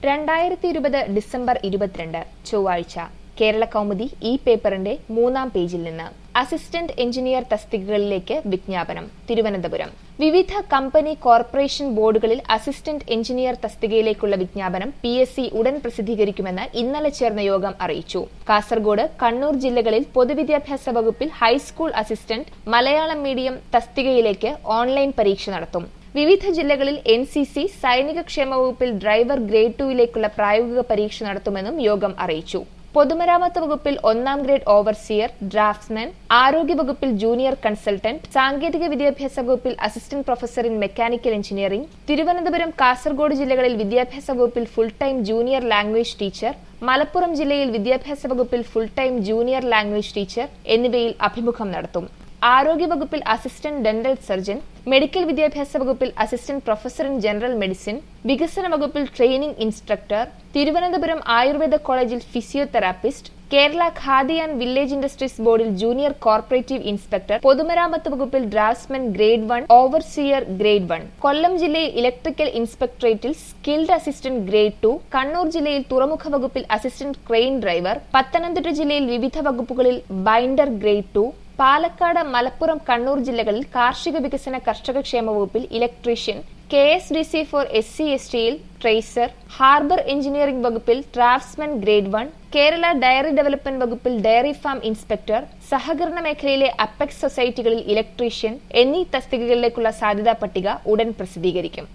രണ്ടായിരത്തി ഇരുപത് ഡിസംബർ ഇരുപത്തിരണ്ട് ചൊവ്വാഴ്ച കേരള കൗമുദി ഈ പേപ്പറിന്റെ മൂന്നാം പേജിൽ നിന്ന് അസിസ്റ്റന്റ് എഞ്ചിനീയർ തസ്തികകളിലേക്ക് വിജ്ഞാപനം തിരുവനന്തപുരം വിവിധ കമ്പനി കോർപ്പറേഷൻ ബോർഡുകളിൽ അസിസ്റ്റന്റ് എഞ്ചിനീയർ തസ്തികയിലേക്കുള്ള വിജ്ഞാപനം പി എസ് സി ഉടൻ പ്രസിദ്ധീകരിക്കുമെന്ന് ഇന്നലെ ചേർന്ന യോഗം അറിയിച്ചു കാസർഗോഡ് കണ്ണൂർ ജില്ലകളിൽ പൊതുവിദ്യാഭ്യാസ വകുപ്പിൽ ഹൈസ്കൂൾ അസിസ്റ്റന്റ് മലയാളം മീഡിയം തസ്തികയിലേക്ക് ഓൺലൈൻ പരീക്ഷ നടത്തും വിവിധ ജില്ലകളിൽ എൻ സി സി സൈനിക ക്ഷേമ വകുപ്പിൽ ഡ്രൈവർ ഗ്രേഡ് ടുവിലേക്കുള്ള പ്രായോഗിക പരീക്ഷ നടത്തുമെന്നും യോഗം അറിയിച്ചു പൊതുമരാമത്ത് വകുപ്പിൽ ഒന്നാം ഗ്രേഡ് ഓവർസിയർ ഡ്രാഫ്റ്റ്സ്മാൻ ആരോഗ്യ വകുപ്പിൽ ജൂനിയർ കൺസൾട്ടന്റ് സാങ്കേതിക വിദ്യാഭ്യാസ വകുപ്പിൽ assistant professor in mechanical engineering Thiruvananthapuram Kasaragod ജില്ലകളിൽ വിദ്യാഭ്യാസ വകുപ്പിൽ full time junior language teacher Malappuram ജില്ലയിൽ വിദ്യാഭ്യാസ വകുപ്പിൽ full time junior language teacher എന്നിവയിൽ അഭിമുഖം നടത്തും ആരോഗ്യ വകുപ്പിൽ അസിസ്റ്റന്റ് ഡെന്റൽ സർജൻ മെഡിക്കൽ വിദ്യാഭ്യാസ വകുപ്പിൽ assistant professor in general medicine വികസന വകുപ്പിൽ ട്രെയിനിംഗ് ഇൻസ്ട്രക്ടർ തിരുവനന്തപുരം ആയുർവേദ കോളേജിൽ physiotherapist Kerala Khadi and village industries ബോർഡിൽ ജൂനിയർ കോർപ്പറേറ്റീവ് ഇൻസ്പെക്ടർ പൊതുമരാമത്ത് വകുപ്പിൽ draftsman grade one overseer grade one Kollam ജില്ലയിൽ ഇലക്ട്രിക്കൽ ഇൻസ്പെക്ടറേറ്റിൽ skilled assistant grade two Kannur ജില്ലയിൽ തുറമുഖ വകുപ്പിൽ അസിസ്റ്റന്റ് ക്രെയിൻ ഡ്രൈവർ പത്തനംതിട്ട ജില്ലയിൽ വിവിധ വകുപ്പുകളിൽ binder grade two Palakkad Malappuram Kannur ജില്ലകളിൽ കാർഷിക വികസന കർഷക ക്ഷേമ വകുപ്പിൽ electrician K S D C for S C S ടിയിൽ ട്രേസർ ഹാർബർ എഞ്ചിനീയറിംഗ് വകുപ്പിൽ draftsman grade one Kerala dairy development വകുപ്പിൽ ഡയറി ഫാം ഇൻസ്പെക്ടർ സഹകരണ മേഖലയിലെ അപ്പെക്സ് സൊസൈറ്റികളിൽ ഇലക്ട്രീഷ്യൻ എന്നീ തസ്തികകളിലേക്കുള്ള സാധ്യതാ പട്ടിക ഉടൻ പ്രസിദ്ധീകരിക്കും